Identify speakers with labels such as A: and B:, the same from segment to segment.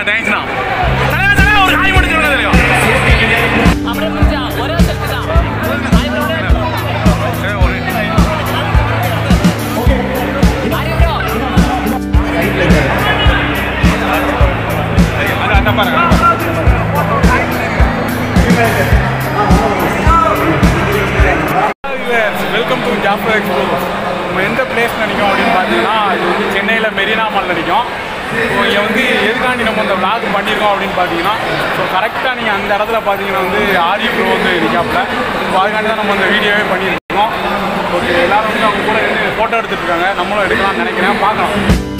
A: தேங்க்ஸ்ண்ணா தலைவர் தலைவர் ஒரு ஹாய் மட்டும் சொல்லுங்க தெரியும்
B: அப்படியே முடிஞ்சா ஒரே செல்ஃபி தான் ஹாய் ப்ரோ
A: ஏய், ஒரு
B: ஹாய் ப்ரோ
A: அது அந்த பாருங்க வெல்கம் டு ஜாஃபர் எக்ஸ்போ நம்ம எந்த பிளேஸ் நினைக்கும் அப்படின்னு பார்த்தீங்கன்னா இது வந்து சென்னையில் மெரினா மால் நினைக்கும் ஸோ இங்கே வந்து எதுக்காண்டி நம்ம இந்த vlog பண்ணியிருக்கோம் அப்படின்னு பார்த்தீங்கன்னா ஸோ கரெக்டாக நீங்கள் அந்த இடத்துல பார்த்தீங்கன்னா வந்து ஆரி ப்ரோ வந்து நிற்காப்புல ஸோ அதுக்காண்டி தான் நம்ம அந்த வீடியோவே பண்ணியிருக்கோம் ஓகே எல்லாரும் வந்து அவங்க கூட இருந்து ஃபோட்டோ எடுத்துட்டு இருக்காங்க நம்மளும் எடுக்கலாம்னு நினைக்கிறேன் பார்க்கலாம்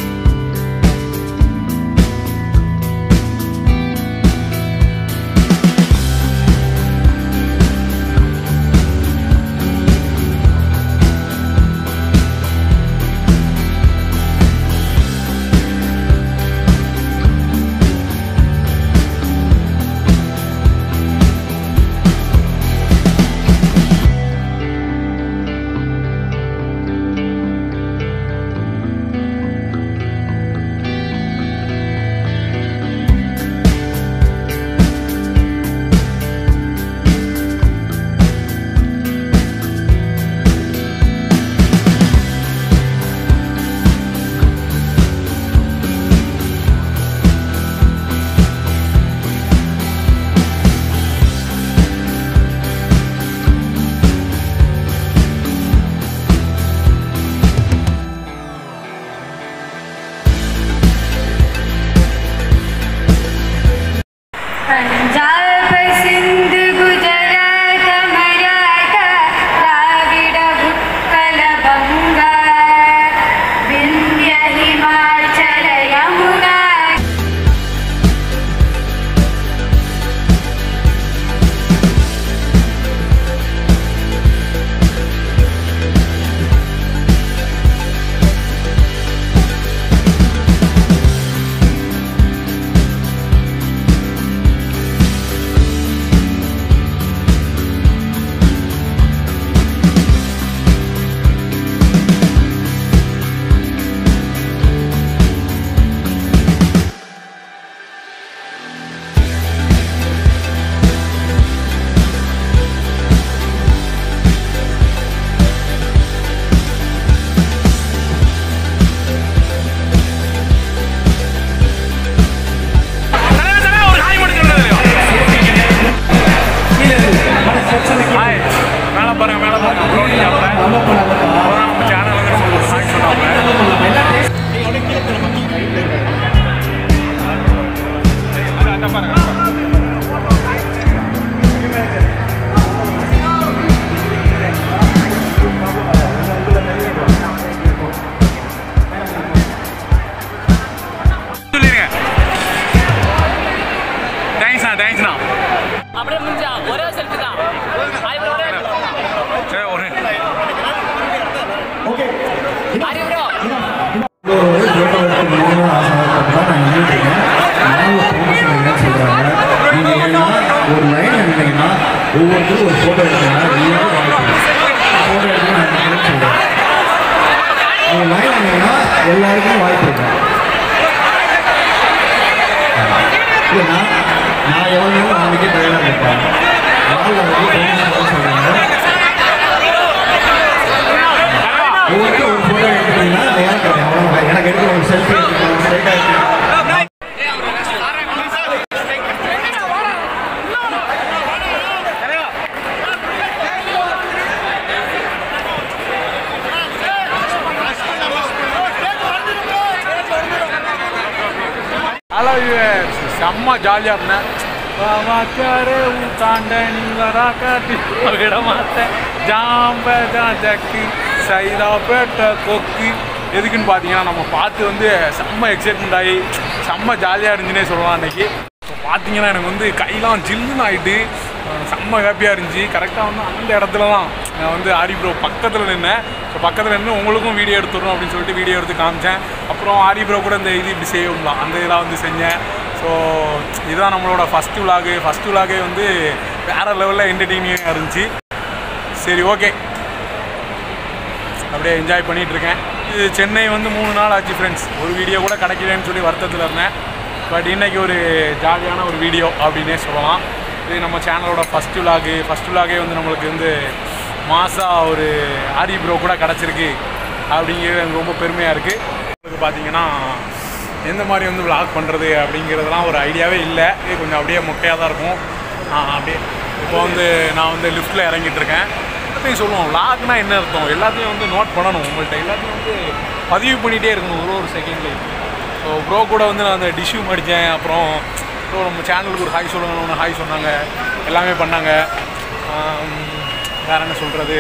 C: पंजाब सिंध गुजरात मराठा द्राविड उत्कल बंगा विंध्य हिमाचल यमुना
A: தலைவர் தலைவர் ஒரு ஹாய் மட்டும் சொல்லுங்க தெரியும் ஹாய் மேலே பாருங்க மேலே பாருங்க ப்ரோனி சாப்பிட்டேன் அப்புறம் நம்ம சேனல் வந்து நம்ம ஒரு ஹாய் சொன்னாங்க அது அந்த பாருங்க சொல்லிடுங்க தேங்க்ஸ்ண்ணா தேங்க்ஸ்ண்ணா
B: அப்படியே முடிஞ்சா ஒரே செல்ஃபி தான் ஹாய் ப்ரோ
A: சரி ஒரு
B: ஹாய் ப்ரோ
D: ஒரு ஃபோட்டோ எடுத்து முடியணும்னு ஆசைப்பட்டா நான் எழுதிட்டேன் நானும் ப்ரொமோஷன் இல்லைன்னு சொல்கிறாங்க நீங்கள் ஏன்னா ஒரு லைன் இருந்தீங்கன்னா ஒவ்வொருத்தரும் ஒரு ஃபோட்டோ எடுத்தீங்கன்னா எல்லாரும் ஃபோட்டோ எடுத்து நான் இல்லைன்னு சொல்கிறேன் ஒரு லைன் இருந்தீங்கன்னா எல்லாருக்கும் வாய்ப்பு இருக்கு இல்லை நான் நான் எவ்வளோ நேரம் நாளைக்கே தயாராக இருப்பேன் நாளில் வந்து ப்ரொமோஷன் சொல்கிறாங்க ஒவ்வொருத்தரும் ஒரு ஃபோட்டோ எடுத்துட்டீங்கன்னா நேரம் கிடைக்கும் அவ்வளோதான் எனக்கு எடுக்க ஒரு செல்ஃபி எடுத்துக்கலாம் ஸ்ட்ரைட்டாக எடுத்துக்கலாம்
A: ஹலோ யூஎஸ் செம்ம ஜாலியாக இருந்தேன் வாக்காரு தாண்ட நீ வரா காட்டி விட மாட்டேன் ஜாம்ப ஜாக்கு சைதா பேட்ட கொக்கு எதுக்குன்னு பார்த்தீங்கன்னா நம்ம பார்த்து வந்து செம்ம எக்ஸைட்மெண்ட் ஆகி செம்ம ஜாலியாக இருந்துச்சுன்னே சொல்லலாம் அன்னைக்கு இப்போ பார்த்தீங்கன்னா எனக்கு வந்து கையெல்லாம் ஜில்லுன்னு ஆகிட்டு செம்ம ஹாப்பியாக இருந்துச்சு கரெக்டாக வந்து அந்த இடத்துல தான் நான் வந்து ஆரி ப்ரோ பக்கத்தில் நின்னேன் ஸோ பக்கத்தில் நின்று உங்களுக்கும் வீடியோ எடுத்துடணும் அப்படின்னு சொல்லிட்டு வீடியோ எடுத்து காமிச்சேன் அப்புறம் ஆரி ப்ரோ கூட இந்த இது இப்படி செய்யலாம் அந்த இதெல்லாம் வந்து செஞ்சேன் ஸோ இதுதான் நம்மளோட ஃபஸ்ட்டு விலாகு ஃபஸ்ட்டு விலாகே வந்து வேறு லெவலில் என்டர்டெய்னிங்காக இருந்துச்சு சரி ஓகே அப்படியே என்ஜாய் பண்ணிட்டு இருக்கேன் இது சென்னை வந்து மூணு நாள் ஆச்சு ஃப்ரெண்ட்ஸ் ஒரு வீடியோ கூட கிடைக்கலன்னு சொல்லி வருத்தத்தில் இருந்தேன் பட் இன்னைக்கு ஒரு ஜாலியான ஒரு வீடியோ அப்படின்னே சொல்லலாம் இது நம்ம சேனலோட ஃபஸ்ட் விலாகு ஃபஸ்ட் விலாகே வந்து நம்மளுக்கு வந்து மாசா ஒரு ஆரி ப்ரோ கூட கிடச்சிருக்கு அப்படிங்கிறது எனக்கு ரொம்ப பெருமையாக இருக்குது உங்களுக்கு பார்த்தீங்கன்னா எந்த மாதிரி வந்து விளாக் பண்ணுறது அப்படிங்கிறதுலாம் ஒரு ஐடியாவே இல்லை இது கொஞ்சம் அப்படியே மொக்கையாக தான் இருக்கும் ஆ, அப்படியே இப்போ வந்து நான் வந்து லிஃப்ட்டில் இறங்கிட்டு இருக்கேன் எல்லாத்தையும் சொல்லுவோம் விளாக்னா என்ன அர்த்தம் எல்லாத்தையும் வந்து நோட் பண்ணணும் உங்கள்கிட்ட எல்லாத்தையும் வந்து பதிவு பண்ணிகிட்டே இருக்கணும் ஒரு ஒரு செகண்ட்லேயும் ஸோ ப்ரோ கூட வந்து நான் அந்த டிஷ்யூ மடித்தேன் அப்புறம் ப்ரோ நம்ம சேனலுக்கு ஒரு ஹாய் சொல்லணும்னு ஹாய் சொன்னாங்க எல்லாமே பண்ணாங்க ஆம், வேற என்ன சொல்கிறது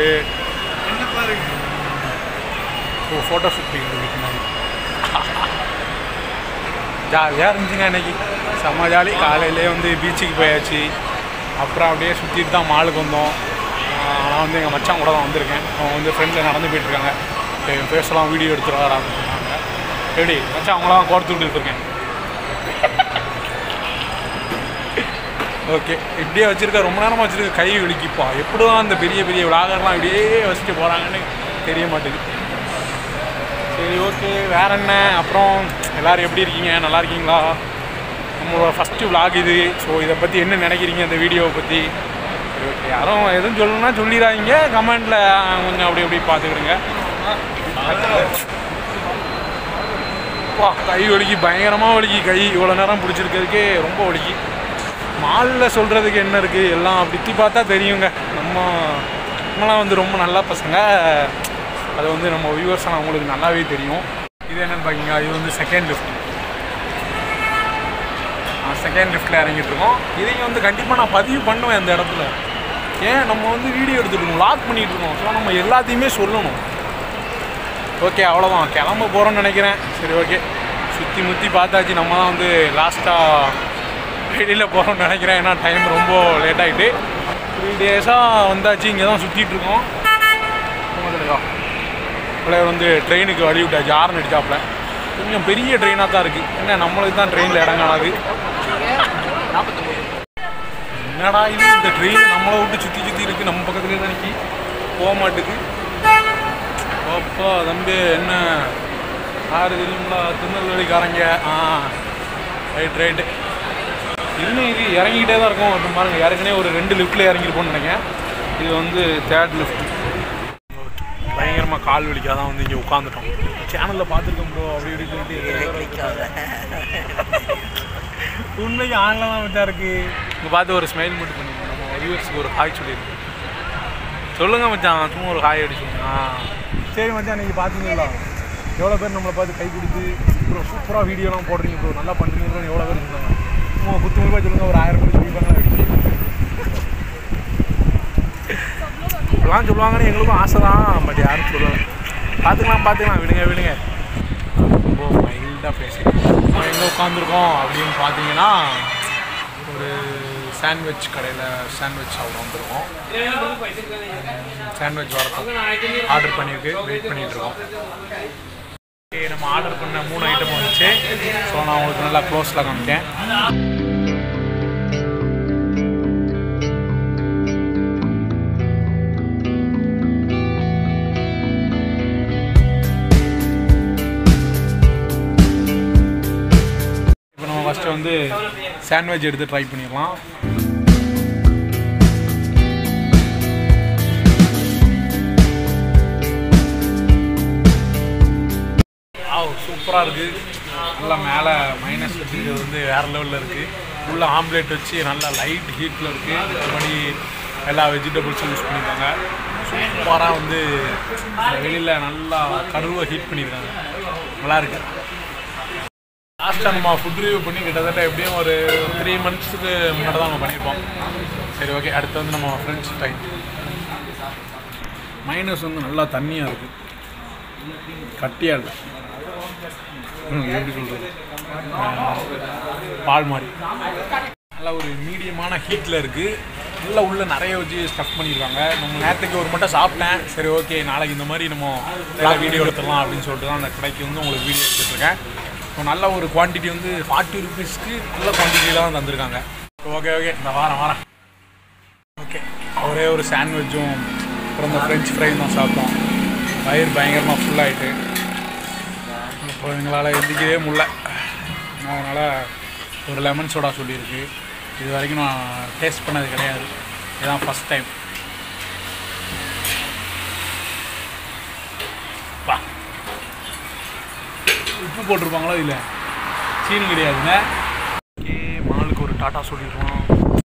A: ஓ ஃபோட்டோ ஷூட் பண்ணிட்டு மாதிரி ஜாலியாக இருந்துச்சுங்க அன்னைக்கு செம்ம ஜாலி காலையிலே வந்து பீச்சுக்கு போயாச்சு அப்புறம் அப்படியே சுற்றிட்டு தான் மாலுக்கு வந்தோம் ஆஹ் நான் வந்து எங்கள் மச்சான் கூட தான் வந்திருக்கேன் அவங்க வந்து ஃப்ரெண்டில் நடந்து போயிட்டுருக்காங்க என் ஃபேஸ்லாம் வீடியோ எடுத்துகிட்டு வரான்னு சொன்னாங்க எப்படி மச்சான் அவங்களாம் கோர்த்து விட்டுட்டு இருக்கேன் ஓகே இப்படியே வச்சுருக்க ரொம்ப நேரமாக வச்சுருக்க கை வலிக்குப்பா எப்படி தான் அந்த பெரிய பெரிய விளாகர்லாம் இப்படியே வச்சுட்டு போகிறாங்கன்னு தெரிய மாட்டேங்குது சரி ஓகே வேற என்ன அப்புறம் எல்லாரும் எப்படி இருக்கீங்க நல்லா இருக்கீங்களா நம்மளோட ஃபஸ்ட்டு vlog இது ஸோ இதை பற்றி என்ன நினைக்கிறீங்க இந்த வீடியோவை பற்றி சரி ஓகே யாரும் எதுவும் சொல்லணும்னா சொல்லிடாதீங்க கமெண்ட்டில் கொஞ்சம் அப்படி அப்படி பார்த்துக்கிடுங்க வா கை வலிக்கு பயங்கரமாக வலிக்கு கை இவ்வளோ நேரம் பிடிச்சிருக்கிறதுக்கே ரொம்ப வலிக்கு மாலில் சொல்கிறதுக்கு என்ன இருக்குது எல்லாம் அப்படி பார்த்தா தெரியுங்க நம்ம நம்மளாம் வந்து ரொம்ப நல்ல பசங்க அது வந்து நம்ம வியூவர்ஸாக அவங்களுக்கு நல்லாவே தெரியும் இது என்னன்னு பார்த்தீங்க இது வந்து செகண்ட் லிஃப்ட் செகண்ட் லிஃப்ட்டில் இறங்கிட்டு இருக்கோம் இதையும் வந்து கண்டிப்பாக நான் பதிவு பண்ணுவேன் இந்த இடத்துல ஏன் நம்ம வந்து வீடியோ எடுத்துட்டு இருக்கோம் லாக் பண்ணிட்டு இருக்கோம் ஸோ நம்ம எல்லாத்தையுமே சொல்லணும் ஓகே அவ்வளோதான் கிளம்ப போகிறோம்னு நினைக்கிறேன் சரி ஓகே சுற்றி முற்றி பார்த்தாச்சு நம்ம தான் வந்து லாஸ்ட்டாக வெளியில் போகிறோம்னு நினைக்கிறேன் ஏன்னா டைம் ரொம்ப லேட் ஆகிட்டு த்ரீ டேஸாக வந்தாச்சு இங்கே தான் சுற்றிட்டு இருக்கோம் பிள்ளையர் வந்து ட்ரெயினுக்கு வழி விட்டாச்சு ஆரன் அடிச்சாப்புல கொஞ்சம் பெரிய ட்ரெயினாக தான் இருக்குது என்ன நம்மளுக்கு தான் ட்ரெயினில் இடம் காணாது என்னடா இது இந்த ட்ரெயின் நம்மளை விட்டு சுற்றி சுற்றி இருக்குது நம்ம பக்கத்துலேயே தான் நிற்கி போக மாட்டுக்கு அப்பா தம்பி என்ன யாரு தெரியுங்களா திருநெல்வேலிக்காரங்க ஆ ரைட் ரைட்டு இன்னும் இது இறங்கிக்கிட்டே தான் இருக்கும் இப்போ பாருங்க ஏற்கனவே ஒரு ரெண்டு லிஃப்ட்டில் இறங்கிருப்போம்னு நினைக்கிறேன் இது வந்து தேர்ட் லிஃப்ட் பயங்கரமாக கால் வலிக்காக தான் வந்து இங்கே உட்காந்துட்டோம் சேனலில் பார்த்துருக்கோம் ப்ரோ அப்படி இப்படி சொல்லிட்டு உண்மைக்கு ஆன்ல தான் வச்சா இருக்கு இங்கே பார்த்து ஒரு ஸ்மைல் மட்டும் பண்ணிருக்கோம் நம்ம வியூவர்ஸ்க்கு ஒரு ஹாய் சொல்லியிருக்கோம் சொல்லுங்க மச்சான் சும்மா ஒரு ஹாய் அடிச்சுங்க ஆ சரி மச்சான் நீங்கள் பார்த்தீங்களா எவ்வளோ பேர் நம்மளை பார்த்து கை கொடுத்து ப்ரோ சூப்பராக வீடியோலாம் போடுறீங்க ப்ரோ நல்லா பண்ணுறீங்க ப்ரோ எவ்வளோ பேர் இருந்தாங்க சும்மா குத்து மதிப்பாக சொல்லுங்க ஒரு ஆயிரம் பேர் சொல்லிப்பாங்க இப்படிலாம் சொல்லுவாங்கன்னு எங்களுக்கும் ஆசை தான் பட் யாரும் சொல்லலை பார்த்துக்கலாம் பார்த்துக்கலாம் விடுங்க விடுங்க ரொம்ப மைல்டாக பேசி நம்ம எங்கே உட்காந்துருக்கோம் அப்படின்னு பார்த்தீங்கன்னா ஒரு சாண்ட்விச் கடையில் சாண்ட்விச் சாப்பிட வந்திருக்கோம் சாண்ட்விச் வரட்டும் ஆர்டர் பண்ணியிருக்கு வெயிட் பண்ணிட்டு இருக்கோம் Okay, நம்ம ஆர்டர் பண்ண மூணு ஐட்டம் வந்துச்சு ஸோ நான் உங்களுக்கு நல்லா க்ளோஸில் காமிக்கேன் இப்போ நம்ம ஃபஸ்ட்டு வந்து சாண்ட்விச் எடுத்து ட்ரை பண்ணிடலாம் ஆவ் சூப்பராக இருக்குது நல்லா மேலே மைனஸ் வச்சு இது வந்து வேறு லெவலில் இருக்குது உள்ள ஆம்லேட் வச்சு நல்லா லைட் ஹீட்டில் இருக்குது மறுபடி எல்லா வெஜிடபிள்ஸும் யூஸ் பண்ணியிருக்காங்க சூப்பராக வந்து வெளியில் நல்லா கருவை ஹீட் பண்ணியிருக்காங்க நல்லா இருக்கு லாஸ்ட்டாக நம்ம ஃபுட் ரிவ்யூ பண்ணி கிட்டத்தட்ட எப்படியும் ஒரு த்ரீ மந்த்ஸுக்கு முன்னாடி தான் நம்ம பண்ணியிருப்போம் சரி ஓகே அடுத்து வந்து நம்ம ஃப்ரெண்ட்ஸ் டைம் மைனஸ் வந்து நல்லா தண்ணியாக இருக்குது கட்டியாக இல்லை ம், எப்படி சொல்கிறது பால் மாதிரி நல்லா ஒரு மீடியமான ஹீட்டில் இருக்குது நல்லா உள்ள நிறைய வச்சு ஸ்டஃப் பண்ணியிருக்காங்க நம்ம நேரத்துக்கு ஒரு மட்டும் சாப்பிட்டேன் சரி ஓகே நாளைக்கு இந்த மாதிரி நம்ம நல்லா வீடியோ எடுத்துடலாம் அப்படின்னு சொல்லிட்டு தான் அந்த கடைக்கு வந்து உங்களுக்கு வீடியோ எடுத்துட்ருக்கேன் ஸோ நல்ல ஒரு குவான்டிட்டி வந்து ஃபார்ட்டி ருபீஸ்க்கு நல்ல குவான்டிட்டியில் தான் தந்திருக்காங்க ஓகே ஓகே இந்த வாரம் வாரம் ஓகே ஒரே ஒரு சாண்ட்விச்சும் அப்புறம் இந்த ஃப்ரெஞ்ச் ஃப்ரையும் தான் சாப்பிட்டோம் வயிறு பயங்கரமாக ஃபுல்லாகிட்டு இப்போ எங்களால் எந்திக்கவே முடியல அதனால் ஒரு லெமன் சோடா சொல்லியிருக்கு இது வரைக்கும் நான் டேஸ்ட் பண்ணது கிடையாது இதுதான் ஃபஸ்ட் டைம் பா உப்பு போட்டிருப்பாங்களோ இல்லை சீனி கிடையாதுங்க ஓகே மாலுக்கு ஒரு டாட்டா சொல்லிடுவோம்